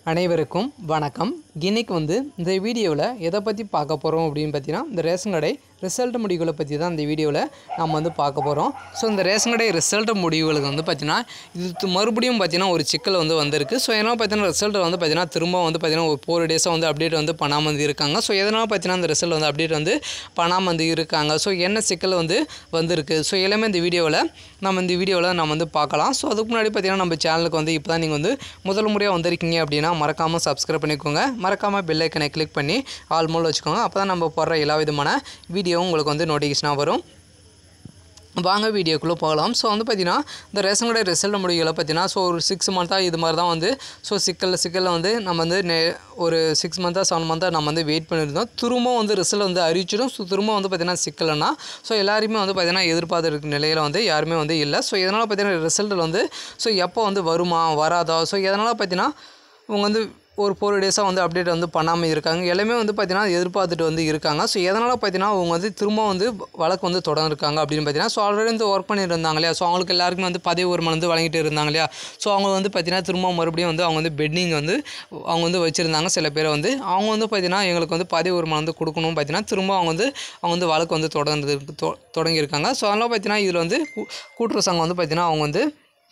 அனைவருக்கும் வணக்கம் இன்னைக்கு வந்து இந்த வீடியோவில் எதை பற்றி பார்க்க போகிறோம் அப்படின்னு பார்த்தீங்கன்னா இந்த ரேஷன் கடை ரிசல்ட் முடிவுகளை பற்றி தான் இந்த வீடியோவில் நம்ம வந்து பார்க்க போகிறோம் ஸோ இந்த ரேஷன் கடை ரிசல்ட் முடிவுகளுக்கு வந்து பார்த்தீங்கன்னா இது து- மறுபடியும் பார்த்தீங்கன்னா ஒரு சிக்கல் வந்து வந்திருக்கு ஸோ எதனால் பார்த்தீங்கன்னா ரிசல்ட் வந்து பார்த்தீங்கன்னா திரும்ப வந்து பார்த்தீங்கன்னா ஒரு ஃபோர் டேஸாக வந்து அப்டேட் வந்து பண்ணாமல் வந்து இருக்காங்க ஸோ எதனால் பார்த்தீங்கன்னா இந்த ரிசல்ட் வந்து அப்டேட் வந்து பண்ணாமல் வந்து இருக்காங்க ஸோ என்ன சிக்கல் வந்து வந்திருக்கு ஸோ எல்லாமே இந்த வீடியோவில் நம்ம இந்த வீடியோவில் நம்ம வந்து பார்க்கலாம் ஸோ அதுக்கு முன்னாடி பார்த்தீங்கன்னா நம்ம சேனலுக்கு வந்து இப்போ தான் நீங்கள் வந்து முதல் முறையாக வந்திருக்கீங்க அப்படின்னா மறக்காமல் சப்ஸ்கிரைப் பண்ணிக்கோங்க மறக்காமல் பெல் ஐக்கனை கிளிக் பண்ணி ஆல் மோல் வச்சுக்கோங்க அப்போ தான் நம்ம போடுற எல்லா விதமான வீடியோவும் உங்களுக்கு வந்து நோட்டிஃபிகேஷனாக வரும் வாங்க வீடியோக்குள்ளே போகலாம் ஸோ வந்து பார்த்தீங்கன்னா இந்த ரேஷன் கடை ரிசல்ட் முடிவுகளை பார்த்தீங்கன்னா ஸோ ஒரு சிக்ஸ் மந்த்தாக இது மாதிரி தான் வந்து ஸோ சிக்கல் சிக்கலில் வந்து நம்ம வந்து நே ஒரு சிக்ஸ் மந்த்தாக செவன் மந்த்தாக நம்ம வந்து வெயிட் பண்ணியிருந்தோம் திரும்ப வந்து ரிசல்ட் வந்து அறிவிச்சிடும் ஸோ திரும்ப வந்து பார்த்தீங்கன்னா சிக்கல்னா ஸோ எல்லாருமே வந்து பார்த்தீங்கன்னா எதிர்பார்த்துருக்க நிலையில் வந்து யாருமே வந்து இல்லை ஸோ இதனால் பார்த்தீங்கன்னா ரிசல்ட்டில் வந்து ஸோ எப்போ வந்து வருமா வராதா ஸோ இதனால் பார்த்தீங்கன்னா இவங்க வந்து ஒரு ஃபோர் டேஸாக வந்து அப்டேட் வந்து பண்ணாமல் இருக்காங்க எல்லாமே வந்து பார்த்தீங்கன்னா எதிர்பார்த்துட்டு வந்து இருக்காங்க ஸோ எதனால் பார்த்தீங்கன்னா அவங்க வந்து திரும்ப வந்து வழக்கு வந்து தொடர்ந்துருக்காங்க அப்படின்னு பார்த்தீங்கன்னா ஸோ ஆல்ரெடி வந்து ஒர்க் பண்ணியிருந்தாங்க இல்லையா ஸோ அவங்களுக்கு எல்லாருக்குமே வந்து பதவி உரிமை வந்து வழங்கிட்டு இருந்தாங்க இல்லையா ஸோ அவங்க வந்து பார்த்தீங்கன்னா திரும்ப மறுபடியும் வந்து அவங்க வந்து பெட்டிங் வந்து அவங்க வந்து வச்சுருந்தாங்க சில பேர் வந்து அவங்க வந்து பார்த்தீங்கன்னா எங்களுக்கு வந்து பதவி உரிமை வந்து கொடுக்கணும் பார்த்தீங்கன்னா திரும்ப அவங்க வந்து அவங்க வந்து வழக்கு வந்து தொடர்ந்து தொ- தொடங்கியிருக்காங்க ஸோ அதனால் பார்த்தீங்கன்னா இதில் வந்து கூ- கூட்டுறவு சங்கம் வந்து பார்த்தீங்கன்னா அவங்க வந்து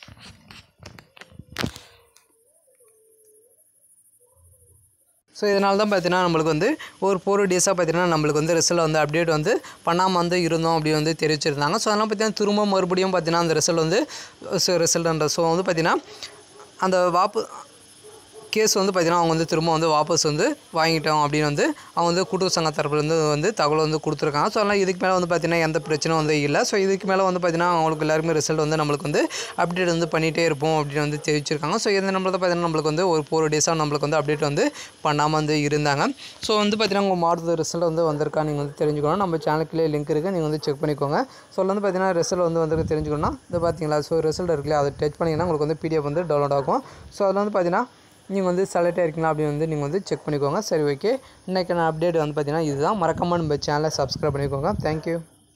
ஸோ இதனால தான் பார்த்தீங்கன்னா நம்மளுக்கு வந்து ஒரு ஃபோர் டேஸாக பார்த்தீங்கன்னா நம்மளுக்கு வந்து ரிசல்ட் வந்து அப்டேட் வந்து பண்ணாமல் வந்து இருந்தோம் அப்படி வந்து தெரிவிச்சிருந்தாங்க ஸோ அதெல்லாம் பார்த்தீங்கன்னா திரும்ப மறுபடியும் பார்த்தீங்கன்னா அந்த ரிசல்ட் வந்து ரிசல்ட்ன்ற ஸோ வந்து பார்த்தீங்கன்னா அந்த வாப்பு கேஸ் வந்து பார்த்தீங்கன்னா அவங்க வந்து திரும்ப வந்து வாபஸ் வந்து வாங்கிட்டோம் அப்படின்னு வந்து அவங்க வந்து கூட்டுறவு சங்க தரப்புலேருந்து வந்து தகவல் வந்து கொடுத்துருக்காங்க ஸோ அதனால் இதுக்கு மேலே வந்து பார்த்தீங்கன்னா எந்த பிரச்சனையும் வந்து இல்லை ஸோ இதுக்கு மேலே வந்து பார்த்தீங்கன்னா அவங்களுக்கு எல்லாருமே ரிசல்ட் வந்து நம்மளுக்கு வந்து அப்டேட் வந்து பண்ணிகிட்டே இருப்போம் அப்படின்னு வந்து தெரிவிச்சிருக்காங்க ஸோ இந்த நம்மள பார்த்தீங்கன்னா நம்மளுக்கு வந்து ஒரு ஃபோர் டேஸாக நம்மளுக்கு வந்து அப்டேட் வந்து பண்ணாமல் வந்து இருந்தாங்க ஸோ வந்து பார்த்தீங்கன்னா உங்கள் மாவட்டத்து ரிசல்ட் வந்து வந்திருக்கா நீங்கள் வந்து தெரிஞ்சுக்கணும் நம்ம சேனலுக்குள்ளே லிங்க் இருக்குது நீங்கள் வந்து செக் பண்ணிக்கோங்க ஸோ அதுல வந்து பார்த்தீங்கன்னா ரிசல்ட் வந்து வந்திருக்கு தெரிஞ்சுக்கணும்னா இது பார்த்தீங்களா ஸோ ரிசல்ட் இருக்குல்ல அதை டச் பண்ணிங்கன்னா உங்களுக்கு வந்து பிடிஎஃப் வந்து டவுன்லோட் ஆகும் ஸோ அதில் வந்து பார்த்தீங்கன்னா நீங்கள் வந்து செலக்ட் ஆயிருக்கீங்களா அப்படின்னு வந்து நீங்கள் வந்து செக் பண்ணிக்கோங்க சரி ஓகே இன்றைக்கான அப்டேட் வந்து பார்த்தீங்கன்னா இதுதான் மறக்காமல் நம்ம சேனலை சப்ஸ்கிரைப் பண்ணிக்கோங்க தேங்க்யூ